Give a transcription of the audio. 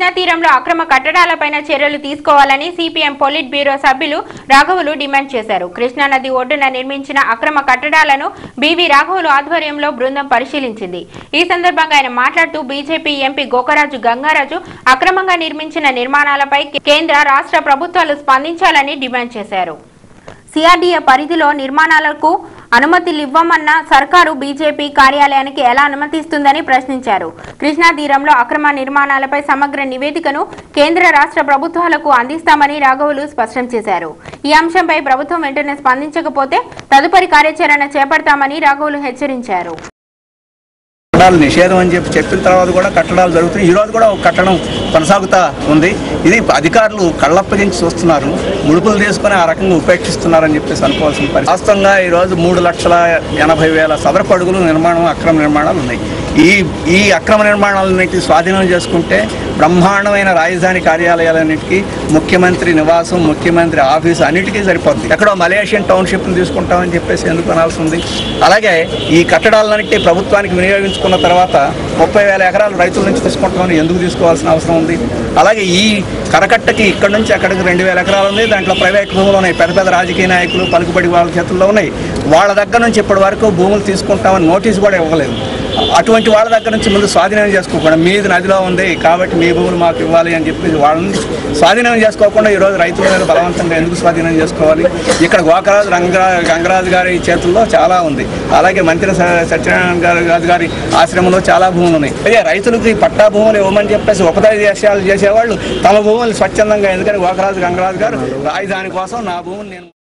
తీరంలో అక్రమ కట్టడాలపైన చర్యలు తీసుకోవాలని సిపిఎం పొలిట్ బ్యూరో సభ్యులు రాఘవులు డిమాండ్ చేశారు కృష్ణానది ఒడ్డున నిర్మించిన అక్రమ కట్టడాలను బీవీ రాఘవులు ఆధ్వర్యంలో బృందం పరిశీలించింది ఈ సందర్భంగా ఆయన మాట్లాడుతూ బీజేపీ ఎంపీ గోకరాజు గంగారాజు అక్రమంగా నిర్మించిన నిర్మాణాలపై కేంద్ర రాష్ట్ర ప్రభుత్వాలు స్పందించాలని డిమాండ్ చేశారు సిఆర్డీఏ పరిధిలో నిర్మాణాలకు అనుమతులివ్వమన్న సర్కారు బీజేపీ కార్యాలయానికి ఎలా అనుమతిస్తుందని ప్రశ్నించారు కృష్ణా తీరంలో అక్రమ నిర్మాణాలపై సమగ్ర నివేదికను కేంద్ర రాష్ట్ర ప్రభుత్వాలకు అందిస్తామని రాఘవులు స్పష్టం చేశారు ఈ అంశంపై ప్రభుత్వం వెంటనే స్పందించకపోతే తదుపరి కార్యాచరణ చేపడతామని రాఘవులు హెచ్చరించారు కట్టడాలు నిషేధం అని చెప్పి చెప్పిన తర్వాత కూడా కట్టడాలు జరుగుతున్నాయి ఈ రోజు కూడా ఒక కట్టడం కొనసాగుతా ఉంది ఇది అధికారులు కళ్ళప్పగించి చూస్తున్నారు ముడుపులు తీసుకొని ఆ రకంగా ఉపేక్షిస్తున్నారని చెప్పేసి అనుకోవాల్సిన పరిస్థితి వాస్తవంగా ఈ రోజు మూడు లక్షల ఎనభై వేల సదరపు అడుగులు నిర్మాణం అక్రమ నిర్మాణాలు ఉన్నాయి ఈ ఈ అక్రమ నిర్మాణాలన్నింటినీ స్వాధీనం చేసుకుంటే బ్రహ్మాండమైన రాజధాని కార్యాలయాలన్నిటికీ ముఖ్యమంత్రి నివాసం ముఖ్యమంత్రి ఆఫీసు అన్నిటికీ సరిపోద్ది ఎక్కడో మలేషియన్ టౌన్షిప్ని తీసుకుంటామని చెప్పేసి ఎందుకు అనాల్సి ఉంది అలాగే ఈ కట్టడాలన్నింటినీ ప్రభుత్వానికి వినియోగించుకున్న తర్వాత ముప్పై వేల ఎకరాలు రైతుల నుంచి తీసుకుంటామని ఎందుకు తీసుకోవాల్సిన అవసరం ఉంది అలాగే ఈ కరకట్టకి ఇక్కడ నుంచి అక్కడికి రెండు వేల ఎకరాలు ఉంది దాంట్లో ప్రైవేట్ భూములు ఉన్నాయి పెద్ద పెద్ద రాజకీయ నాయకులు పలుకుబడి వాళ్ళ చేతుల్లో ఉన్నాయి వాళ్ళ దగ్గర నుంచి ఇప్పటి వరకు భూములు తీసుకుంటామని నోటీస్ కూడా ఇవ్వలేదు అటువంటి వాళ్ళ దగ్గర నుంచి ముందు స్వాధీనం చేసుకోకుండా మీది నదిలో ఉంది కాబట్టి మీ భూములు మాకు ఇవ్వాలి అని చెప్పి వాళ్ళని స్వాధీనం చేసుకోకుండా ఈరోజు రైతుల మీద బలవంతంగా ఎందుకు స్వాధీనం చేసుకోవాలి ఇక్కడ గోకరాజు రంగరా గంగరాజు గారి చేతుల్లో చాలా ఉంది అలాగే మంత్రి స- సత్యనారాయణ గారు రాజు గారి ఆశ్రమంలో చాలా భూములు ఉన్నాయి అదే రైతులకి పట్టా భూములు ఇవ్వమని చెప్పేసి ఉపదేశాలు చేసేవాళ్ళు తమ భూములు స్వచ్ఛందంగా ఎందుకని గోకరాజు గంగరాజు గారు రాజధాని కోసం నా భూములు నేను